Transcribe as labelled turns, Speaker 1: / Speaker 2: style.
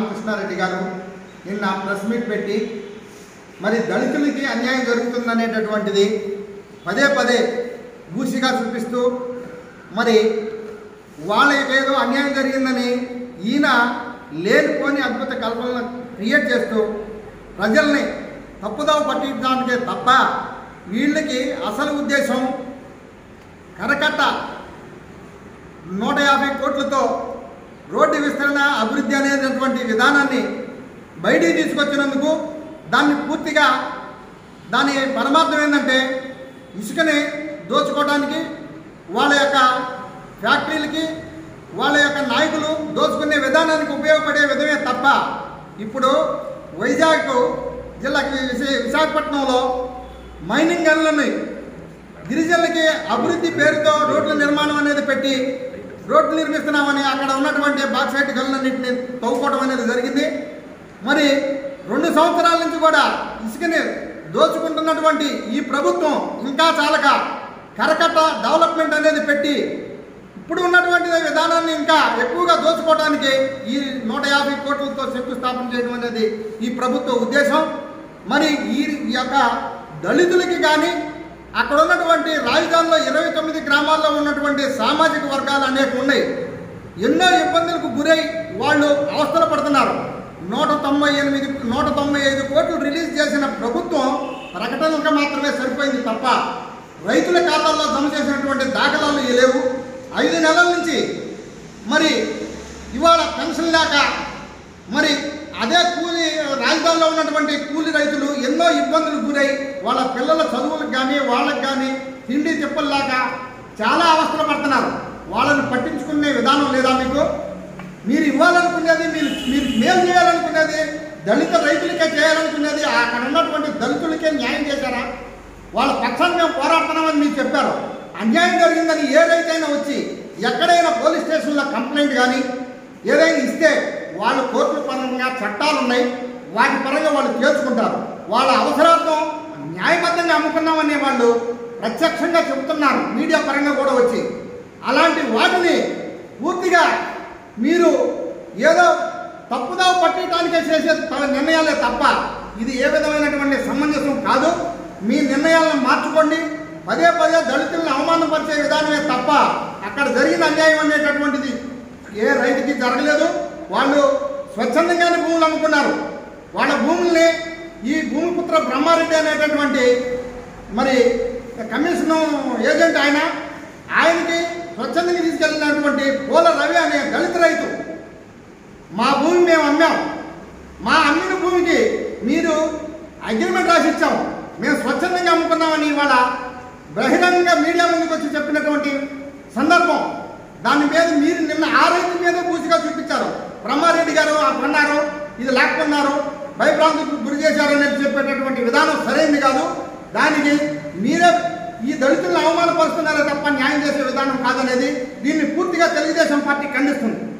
Speaker 1: రామకృష్ణారెడ్డి గారు నిన్న press meet పెట్టి మరి దళితులకి అన్యాయం జరుగుతుందనేటటువంటిది పదే పదే బూసిగా చూపిస్తూ మరి వాళ్ళకి ఏదో అన్యాయం జరిగిందని ఈయన లేనిపోని అద్భుత కల్పనలు క్రియేట్ చేస్తూ ప్రజల్ని తప్పుదోవ పట్టించడానికే తప్ప వీళ్ళకి అసలు ఉద్దేశం కరకట్ట నూట యాభై కోట్లతో రోడ్డు విస్తరణ అభివృద్ధి అనేటటువంటి విధానాన్ని బయటికి తీసుకొచ్చినందుకు దాన్ని పూర్తిగా దాని పరమార్థం ఏంటంటే ఇసుకని దోచుకోవడానికి వాళ్ళ యొక్క ఫ్యాక్టరీలకి వాళ్ళ యొక్క నాయకులు దోచుకునే విధానానికి ఉపయోగపడే విధమే తప్ప ఇప్పుడు వైజాగ్ జిల్లాకి విశా- విశాఖపట్నంలో మైనింగ్ గనులని గిరిజనులకి అభివృద్ధి పేరుతో రోడ్ల నిర్మాణం అనేది పెట్టి రోడ్లు నిర్మిస్తున్నామని అక్కడ ఉన్నటువంటి బాక్సైట్ గనులన్నింటినీ తవ్వుకోవడం అనేది జరిగింది మరి రెండు సంవత్సరాల నుంచి కూడా ఇసుకని దోచుకుంటున్నటువంటి ఈ ప్రభుత్వం ఇంకా చాలక కరకట్ట డెవలప్మెంట్ అనేది పెట్టి ఇప్పుడు ఉన్నటువంటి విధానాన్ని ఇంకా ఎక్కువగా దోచుకోవడానికి ఈ నూట యాభై కోట్లతో శంకుస్థాపన చేయడం అనేది ఈ ప్రభుత్వ ఉద్దేశం మరి ఈ ఈ యొక్క దళితులకి కానీ అక్కడ ఉన్నటువంటి రాజధానిలో ఇరవై తొమ్మిది గ్రామాల్లో ఉన్నటువంటి సామాజిక వర్గాలు అనేక ఉన్నాయి ఎన్నో ఇబ్బందులకు గురై వాళ్ళు అవస్థలు పడుతున్నారు నూట తొంభై ఎనిమిది నూట తొంభై ఐదు కోట్లు రిలీజ్ చేసిన ప్రభుత్వం ప్రకటనలకు మాత్రమే సరిపోయింది తప్ప రైతుల ఖాతాల్లో జమ చేసినటువంటి దాఖలాలు ఇవి లేవు ఐదు నెలల నుంచి మరి ఇవాళ పెన్షన్ లేక మరి అదే కూలి రాజధానిలో ఉన్నటువంటి కూలి రైతులు ఎన్నో ఇబ్బందులు గురై వాళ్ళ పిల్లల చదువులకు కానీ వాళ్ళకి కానీ తిండి తిప్పల్లాక చాలా అవస్థలు పడుతున్నారు వాళ్ళని పట్టించుకునే విధానం లేదా మీకు మీరు ఇవ్వాలనుకునేది మీరు మీరు మేలు చేయాలనుకునేది దళిత రైతులకే చేయాలనుకునేది అక్కడ ఉన్నటువంటి దళితులకే న్యాయం చేశారా వాళ్ళ పక్షాన్ని మేము పోరాడుతున్నామని మీరు చెప్పారు అన్యాయం జరిగిందని ఏ రైతైనా వచ్చి ఎక్కడైనా పోలీస్ స్టేషన్లో కంప్లైంట్ కానీ ఏదైనా ఇస్తే వాళ్ళు కోర్టుల పరంగా చట్టాలు ఉన్నాయి వాటి పరంగా వాళ్ళు తేల్చుకుంటారు వాళ్ళ అవసరార్థం న్యాయబద్ధంగా అమ్ముకున్నామని వాళ్ళు ప్రత్యక్షంగా చెబుతున్నారు మీడియా పరంగా కూడా వచ్చి అలాంటి వాటిని పూర్తిగా మీరు ఏదో తప్పుదావ పట్టడానికే చేసే త- నిర్ణయాలే తప్ప ఇది ఏ విధమైనటువంటి సమంజసం కాదు మీ నిర్ణయాలను మార్చుకోండి పదే పదే దళితులను అవమానపరిచే విధానమే తప్ప అక్కడ జరిగిన అన్యాయం అనేటటువంటిది ఏ రైతుకి జరగలేదు వాళ్ళు స్వచ్ఛందంగానే భూములు అమ్ముకున్నారు వాళ్ళ భూముల్ని ఈ భూమిపుత్ర బ్రహ్మారెడ్డి అనేటటువంటి మరి కమిషన్ ఏజెంట్ ఆయన ఆయనకి స్వచ్ఛందంగా తీసుకెళ్ళినటువంటి పోల రవి అనే దళిత రైతు మా భూమి మేము అమ్మాం మా అమ్మిన భూమికి మీరు అగ్రిమెంట్ రాసి ఇచ్చాం మేము స్వచ్ఛందంగా అమ్ముకున్నామని ఇవాళ బహిరంగంగా మీడియా ముందుకు వచ్చి చెప్పినటువంటి సందర్భం దాని మీద మీరు నిన్న ఆ రైతు మీద పూసిగా చూపించారు బ్రహ్మారెడ్డి గారు ఆ కొన్నారు ఇది లాక్కున్నారు భయభ్రాంతికి గురి చేశారు అనేది చెప్పేటటువంటి విధానం సరైనది కాదు దానికి మీరే ఈ దళితులను అవమానపరుస్తున్నారే తప్ప న్యాయం చేసే విధానం కాదనేది దీన్ని పూర్తిగా తెలుగుదేశం పార్టీ ఖండిస్తుంది